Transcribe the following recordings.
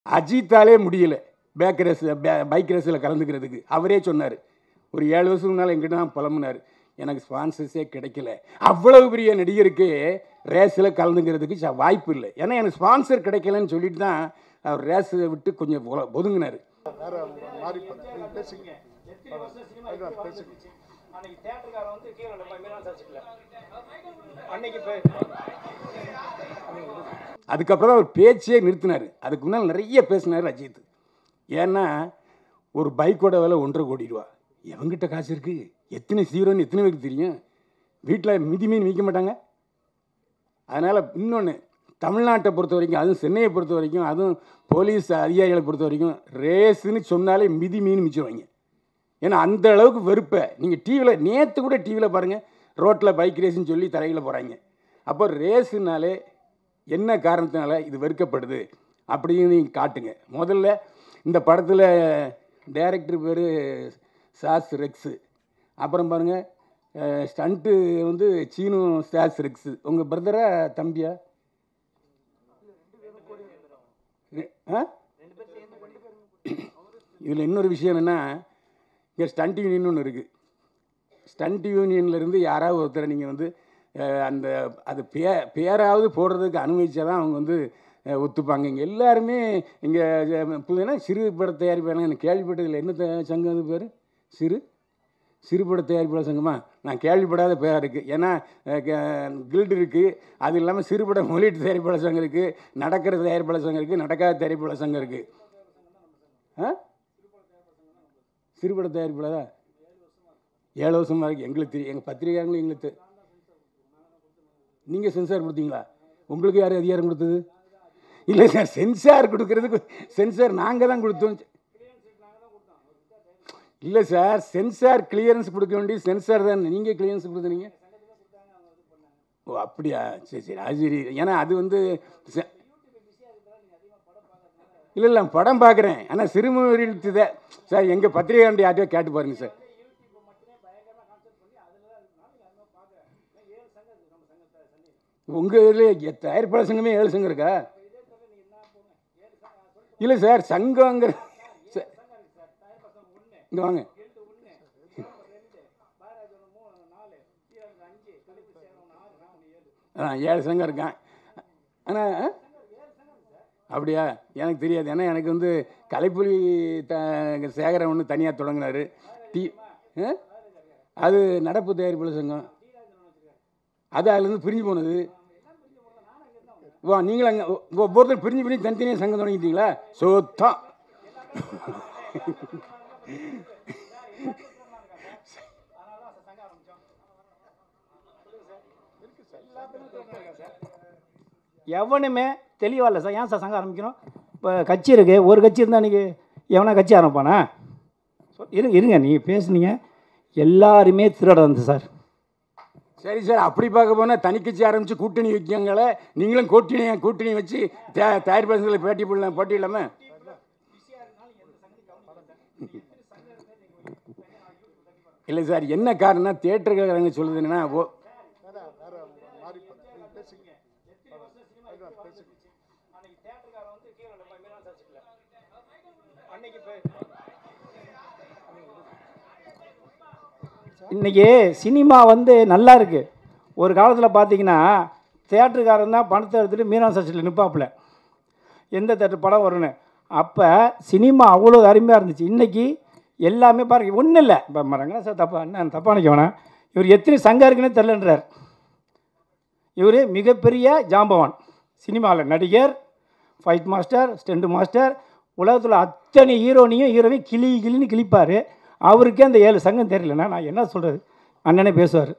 அஜித்தாலே முடியல back race bike ரேஸில் கலந்துக்கிறதுக்கு அவரே சொன்னார் ஒரு ஏழு வருஷத்துக்கு முன்னால் எங்கிட்ட தான் புலம்புனார் எனக்கு ஸ்பான்சர்ஸே கிடைக்கல அவ்வளவு பெரிய நடிகருக்கு ரேஸில் கலந்துக்கிறதுக்கு ச- வாய்ப்பு இல்லை ஏன்னா எனக்கு ஸ்பான்சர் கிடைக்கலன்னு சொல்லிட்டு தான் அவர் ரேஸை விட்டு கொஞ்சம் ஒ- ஒதுங்கினார் வேற மாறி பண்ணு. நீங்க பேசுங்க அதுதான் பேசுங்க அன்னைக்கு தேட்டருக்காரன் வந்து கீழே நம்ம மீனான் சர்ச்சுக்கல அன்னைக்கு இப்போ அதுக்கப்புறம் அவர் பேச்சே நிறுத்தினார் அதுக்கு முன்னால் நிறைய பேசினார் அஜித் ஏன்னா ஒரு பைக்கோட விலை ஒன்றரை கோடி ரூபா எவங்கிட்ட காசு இருக்குது எத்தனை ஹீரோன்னு எத்தனை பேருக்கு தெரியும் வீட்டில் மிதி மீன் விற்க மாட்டாங்க அதனால் இன்னொன்று தமிழ்நாட்டை பொறுத்த வரைக்கும் அதுவும் சென்னையை பொறுத்த வரைக்கும் அதுவும் போலீஸ் அதிகாரிகளை பொறுத்த வரைக்கும் ரேஸுன்னு சொன்னாலே மிதி மீன் மிச்சிருவாங்க ஏன்னா அந்த அளவுக்கு வெறுப்பை நீங்கள் டிவியில் நேற்று கூட டிவியில் பாருங்கள் ரோட்டில் பைக் ரேஸ்னு சொல்லி தரையில் போகிறாங்க அப்போ ரேஸுனாலே என்ன காரணத்தினால இது வெறுக்கப்படுது அப்படின்னு நீங்கள் காட்டுங்க முதல்ல இந்த படத்தில் டைரக்டர் பேர் சாஸ் ரெக்ஸு அப்புறம் பாருங்கள் ஸ்டண்ட்டு வந்து சீனு சாஸ் ரெக்ஸு உங்கள் பிரதரா தம்பியா ஆ இதில் இன்னொரு விஷயம் என்னென்னா இங்கே ஸ்டண்ட் யூனியன் ஒன்று இருக்குது ஸ்டண்ட் யூனியன்லேருந்து யாராவது ஒருத்தரை நீங்கள் வந்து அஹ், அந்த அது பே பேராவது போடுறதுக்கு அனுமதிச்சா தான் அவங்க வந்து அஹ், ஒத்துப்பாங்க இங்கே எல்லாருமே இங்கே புதுனா சிறு பட தயாரிப்பாங்க எனக்கு கேள்விப்பட்டதில்லை என்ன த- சங்கம் அது பேர் சிறு சிறுபட தயாரிப்பாளர் சங்கமா நான் கேள்விப்படாத பேராக இருக்குது ஏன்னா கில்டு இருக்குது அது இல்லாமல் சிறுபட முதலீட்டு தயாரிப்பாளர் சங்கம் இருக்குது நடக்கிற தயாரிப்பாளர் சங்கம் இருக்குது நடக்காத தயாரிப்பாளர் சங்கம் இருக்குது ஆ சிறுபட தயாரிப்பாளரா ஏழு வருஷமாக இருக்குது எங்களுக்கு தெரியும் எங்கள் பத்திரிகையாளங்களும் எங்களுக்கு தெ- நீங்கள் சென்சார் கொடுத்தீங்களா உங்களுக்கு யார் அதிகாரம் கொடுத்தது இல்லை சார் சென்சார் கொடுக்கறதுக்கு சென்சார் நாங்கள் தான் கொடுத்தோம் இல்லை சார் சென்சார் கிளியரன்ஸ் கொடுக்க வேண்டிய சென்சார் தான் நீங்கள் கிளியரன்ஸ் கொடுத்தீங்க ஓ அப்படியா சரி சரி அது சரி ஏன்னா அது வந்து செ- இல்லை இல்லை படம் பார்க்குறேன் ஆனால் சிறுமுறையில் தான் சார் எங்கள் பத்திரிகையாண்டி யார்ட்டையோ கேட்டு பாருங்க சார் உங்கள் இதில் தயாரிப்பாளர் சங்கமே ஏழு சங்கம் இருக்கா இல்லை சார் சங்கங்கிற ச- இங்க வாங்க ஆ ஏழு சங்கம் இருக்கான் ஆனால் அப்படியா எனக்கு தெரியாது ஏன்னா எனக்கு வந்து கலைப்புலி த சேகரன் ஒன்று தனியாக தொடங்கினார் டி ஆ? அது நடப்பு தயாரிப்பாளர் சங்கம் அது அதுலேருந்து பிரிஞ்சு போனது ஓ நீங்களும் அங்கே ஒவ்வொருத்தர் பிரிஞ்சு பிரிஞ்சு தனித்தனியாக சங்கம் தொடங்கிட்டீங்களா சுத்தம் எவனுமே தெளிவாக இல்லை சார் ஏன் சார் சங்கம் ஆரம்பிக்கணும் இப்போ கட்சி இருக்குது ஒரு கட்சி இருந்தால் இன்றைக்கி எவனா கட்சி ஆரம்பிப்பானா சொ- இருங்க இருங்க நீங்கள் பேசுனீங்க எல்லாருமே திருட வந்து சார் சரி சார் அப்படி பார்க்க போனால் தனிக்கட்சி ஆரம்பித்து கூட்டணி வைக்கங்களே நீங்களும் கூட்டணி கூட்டணி வச்சு தே தயாரிப்பாளர்களை பேட்டி போடலாம் போட்டி இல்லாமல் இல்லை சார் என்ன காரணம்னா தேட்டருக்காரங்க சொல்லுது என்னன்னா ஓ வேற வேற மாறி பண்ணு. நீங்க பேசுங்க அதுதான் பேசுங்க இன்றைக்கி சினிமா வந்து நல்லா இருக்குது ஒரு காலத்தில் பார்த்தீங்கன்னா தேட்டருக்காரன் தான் பணத்தை எடுத்துகிட்டு மீனான் சர்ச்சில் நிற்பாப்புல எந்த தேட்டர் படம் வரும்னு அப்போ சினிமா அவ்வளோ அருமையாக இருந்துச்சு இன்றைக்கி எல்லாமே பாருங்க ஒன்றும் இல்லை இப்போ மரங்களா சார் தப்பா என்ன தப்பாக நினைக்க வேணாம் இவர் எத்தனை சங்கம் இருக்குன்னே தெரிலன்றார் இவர் மிகப்பெரிய ஜாம்பவான் சினிமாவில் நடிகர் ஃபைட் மாஸ்டர் ஸ்டெண்ட் மாஸ்டர் உலகத்தில் அத்தனை ஹீரோனையும் ஹீரோவை கிளி கிளின்னு கிழிப்பார் அவருக்கே அந்த ஏழு சங்கம் தெரியலன்னா நான் என்ன சொல்கிறது அண்ணனே பேசுவார்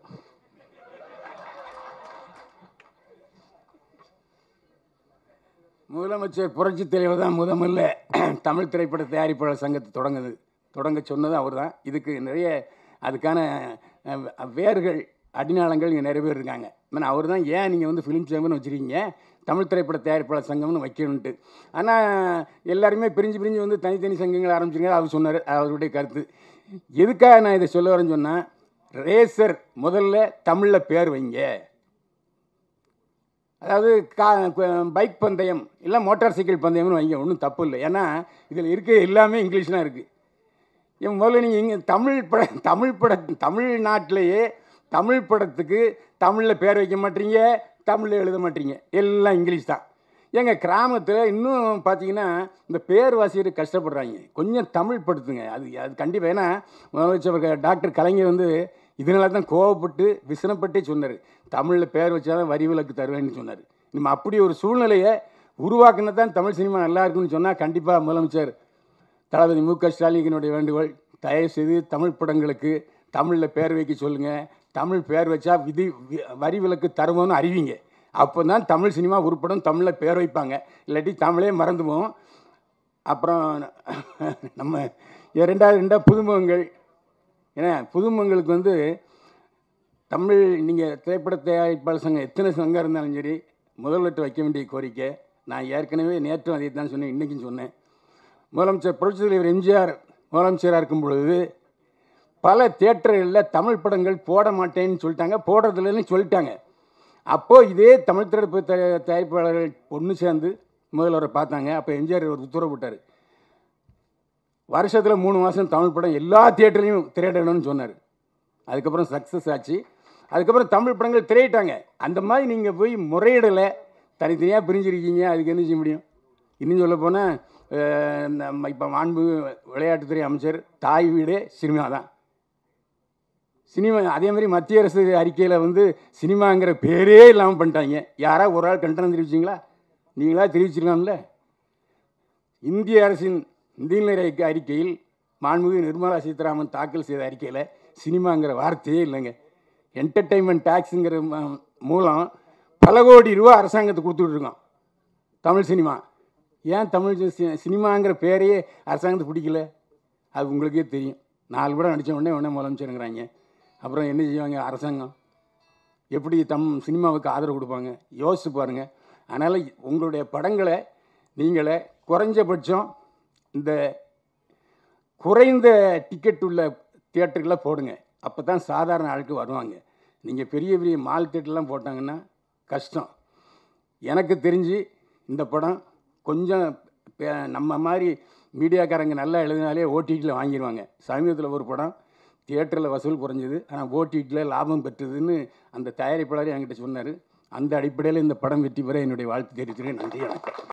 முதலமைச்சர் புரட்சி தலைவர் தான் முதல்ல தமிழ் திரைப்பட தயாரிப்பாளர் சங்கத்தை தொடங்குது தொடங்க சொன்னது அவர் தான் இதுக்கு நிறைய அதுக்கான அஹ், வேர்கள் அடிநாளங்கள் இங்கே நிறைய பேர் இருக்காங்க ஆனால் அவர் தான் ஏன் நீங்கள் வந்து ஃபிலிம் சேம்பர்னு வச்சுருக்கீங்க தமிழ் திரைப்பட தயாரிப்பாளர் சங்கம்னு வைக்கணுன்ட்டு ஆனால் எல்லாருமே பிரிஞ்சு பிரிஞ்சு வந்து தனித்தனி சங்கங்கள் ஆரம்பிச்சிருங்க அவர் சொன்னார் அவருடைய கருத்து எதுக்காக நான் இதை சொல்ல வரேன்னு சொன்னால் ரேசர் முதல்ல தமிழில் பேர் வைங்க அதாவது கா பைக் பந்தயம் இல்லை மோட்டார் சைக்கிள் பந்தயம்னு வைங்க ஒன்றும் தப்பு இல்லை ஏன்னா இதில் இருக்க எல்லாமே இங்கிலீஷ் தான் இருக்குது என் முதல்ல நீங்கள் இங்கே தமிழ் பட தமிழ் பட தமிழ்நாட்டிலேயே தமிழ் படத்துக்கு தமிழில் பேர் வைக்க மாட்டீங்க தமிழில் எழுத மாட்டீங்க எல்லாம் இங்கிலீஷ் தான் எங்கள் கிராமத்தில் இன்னும் பார்த்தீங்கன்னா இந்த பேர் வாசிக்கிற கஷ்டப்படுறாங்க கொஞ்சம் தமிழ் படுத்துங்க அது அது கண்டிப்பாக ஏன்னா முதலமைச்சர் டாக்டர் கலைஞர் வந்து இதனால தான் கோவப்பட்டு விசனப்பட்டே சொன்னார் தமிழில் பேர் வச்சா தான் வரி விலக்கு தருவேன்னு சொன்னார் நம்ம அப்படி ஒரு சூழ்நிலையை உருவாக்குனா தான் தமிழ் சினிமா நல்லா இருக்குன்னு சொன்னால் கண்டிப்பாக முதலமைச்சர் தளபதி மு க ஸ்டாலினுடைய வேண்டுகோள் தயவுசெய்து தமிழ் படங்களுக்கு தமிழில் பேர் வைக்க சொல்லுங்கள் தமிழ் பேர் வச்சா விதி வி- வரி விலக்கு தருவோம்னு அறிவிங்க அப்போ தான் தமிழ் சினிமா உருப்படும் தமிழில் பேர் வைப்பாங்க இல்லாட்டி தமிழே மறந்து போகும் அப்புறம் நம்ம இ- ரெண்டாவது ரெண்டாவது புதுமுகங்கள் ஏன்னா புதுமுகங்களுக்கு வந்து தமிழ் நீங்கள் திரைப்பட தயாரிப்பாளர் சங்கம் எத்தனை சங்கம் இருந்தாலும் சரி முதல்வர்கிட்ட வைக்க வேண்டிய கோரிக்கை நான் ஏற்கனவே நேற்றும் அதை தான் சொன்னேன் இன்றைக்கும் சொன்னேன் முதலமைச்சர் புரட்சித் தலைவர் எம்ஜிஆர் முதலமைச்சராக இருக்கும் பொழுது பல தியேட்டர்களில் தமிழ் படங்கள் போட மாட்டேன்னு சொல்லிட்டாங்க போடுறதில்லன்னு சொல்லிட்டாங்க அப்போது இதே தமிழ் திரைப்பட தயா- தயாரிப்பாளர்கள் ஒன்று சேர்ந்து முதல்வரை பார்த்தாங்க அப்போ எம்ஜிஆர் ஒரு உத்தரவு போட்டார் வருஷத்தில் மூணு மாதம் தமிழ் படம் எல்லா தியேட்டர்லையும் திரையிடணும்னு சொன்னார் அதுக்கப்புறம் சக்ஸஸ் ஆச்சு அதுக்கப்புறம் தமிழ் படங்கள் திரையிட்டாங்க அந்த மாதிரி நீங்கள் போய் முறையிடலை தனித்தனியாக பிரிஞ்சிருக்கீங்க அதுக்கு என்ன செய்ய முடியும் இன்னும் சொல்ல போனால் நம்ம இப்போ மாண்பு விளையாட்டுத்துறை அமைச்சர் தாய் வீடே சினிமா தான் சினிமா அதே மாதிரி மத்திய அரசு அறிக்கையில் வந்து சினிமாங்கிற பேரே இல்லாமல் பண்ணிட்டாங்க யாரா ஒரு ஆள் கண்டனம் தெரிவிச்சிங்களா நீங்களா தெரிவிச்சிருக்கலாம்ல இந்திய அரசின் நிதிநிலை அறிக்கை- அறிக்கையில் மாண்புமிகு நிர்மலா சீதாராமன் தாக்கல் செய்த அறிக்கையில் சினிமாங்கிற வார்த்தையே இல்லைங்க என்டர்டெயின்மெண்ட் டேக்ஸுங்கிற ம- மூலம் பல கோடி ரூபா அரசாங்கத்துக்கு கொடுத்துட்டு இருக்கோம் தமிழ் சினிமா ஏன் தமிழ் சி- சினிமாங்கிற பேரையே அரசாங்கத்துக்கு பிடிக்கல அது உங்களுக்கே தெரியும் நாலு படம் நடித்த உடனே உடனே முதலமைச்சருங்கிறாங்க அப்புறம் என்ன செய்வாங்க அரசாங்கம் எப்படி தம் சினிமாவுக்கு ஆதரவு கொடுப்பாங்க யோசிச்சு பாருங்கள் அதனால் உங்களுடைய படங்களை நீங்களே குறைஞ்சபட்சம் இந்த குறைந்த டிக்கெட் உள்ள தியேட்டர்களில் போடுங்க அப்போ தான் சாதாரண ஆளுக்கு வருவாங்க நீங்கள் பெரிய பெரிய மால் தியேட்டர்லாம் போட்டாங்கன்னா கஷ்டம் எனக்கு தெரிஞ்சு இந்த படம் கொஞ்சம் பே- நம்ம மாதிரி மீடியாக்காரங்க நல்லா எழுதினாலே ஓடிடியில் வாங்கிடுவாங்க சமீபத்தில் ஒரு படம் தியேட்டரில் வசூல் குறைஞ்சது ஆனால் ஓடிடியில் லாபம் பெற்றதுன்னு அந்த தயாரிப்பாளர் என்கிட்ட சொன்னார் அந்த அடிப்படையில் இந்த படம் வெற்றி பெற என்னுடைய வாழ்த்து தெரிவிக்கிறேன் நன்றி வணக்கம்